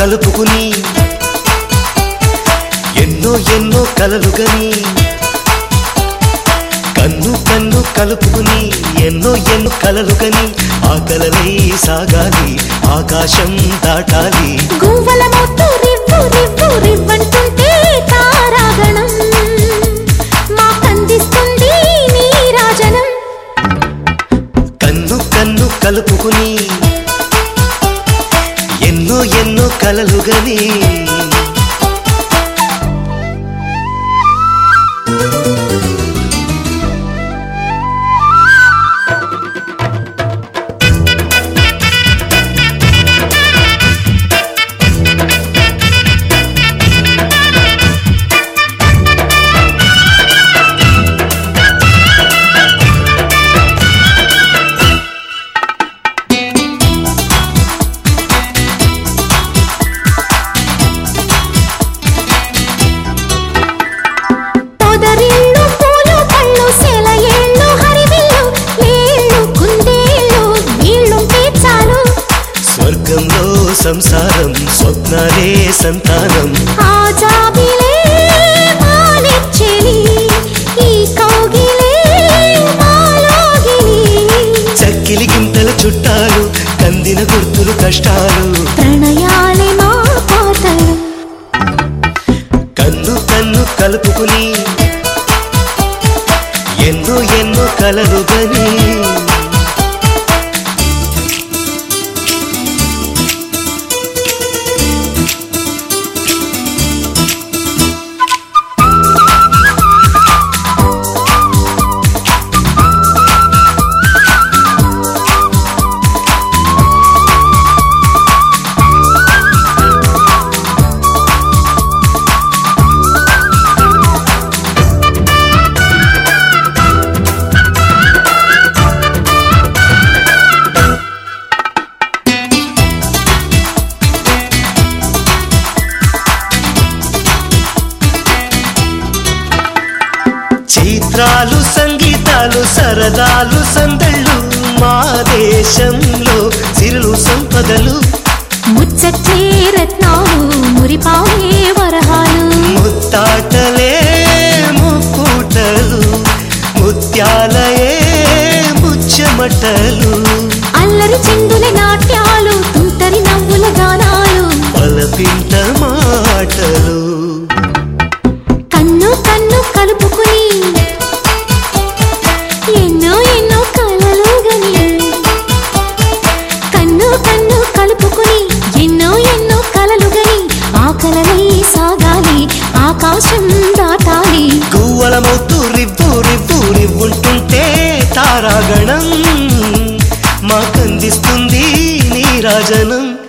కలుపుకుని ఎన్నో ఎన్నో కలలుగని కన్ను కన్ను కలుపుకుని ఎన్నో ఎన్నో కలలుగని ఆ కలలై సాగాలి ఆకాశం దాటాలి గువ్వల మొత్తు రివ్వు రివ్వు రివ్వంటుంటే తారాగణం మాకందిస్తుంది నీరాజనం కన్ను కన్ను కలుపుకుని ఎన్నో ఎన్నో కలలుగని పొదరిళ్ళు పూలు పళ్ళు సెలయేళ్ళు హరివిల్లు ఏళ్ళు కుందేళ్ళు వీళ్ళుంటే చాలు స్వర్గంలో సంసారం స్వప్నాలే సంతానం ఆ జాబిలే మానిచ్చెలి ఈ కౌగిలే మాలోగిలి చక్కిలి గింతల చుట్టాలు కందిన గుర్తులు కష్టాలు ప్రణయాలే మా పాటలు కన్ను కన్ను కలుపుకుని ఎన్నో ఎన్నో కలలుగని చిత్రాలు సంగీతాలు సరదాలు సందళ్ళు మా దేశంలో సిరులు సంపదలు ముచ్చటే రత్నాలు మురిపాలే వరహాలు ముత్తాటలే ముక్కుటలు ముత్యాలయే ముచ్చమటలు అల్లరి చెందుల నాట్యాలు తుంటరి నవ్వుల గానాలు పలపింట మాటలు కన్ను కన్ను కలుపుకుని ఎన్నో ఎన్నో కలలు గని కన్ను కన్ను కలుపుకుని ఎన్నో ఎన్నో కలలు గని ఆ కలలై సాగాలి ఆకాశం దాటాలి గువ్వలమవుతూ రివ్వు రివ్వు రివ్వుంటుంటే తారాగణం మాకందిస్తుంది నీరాజనం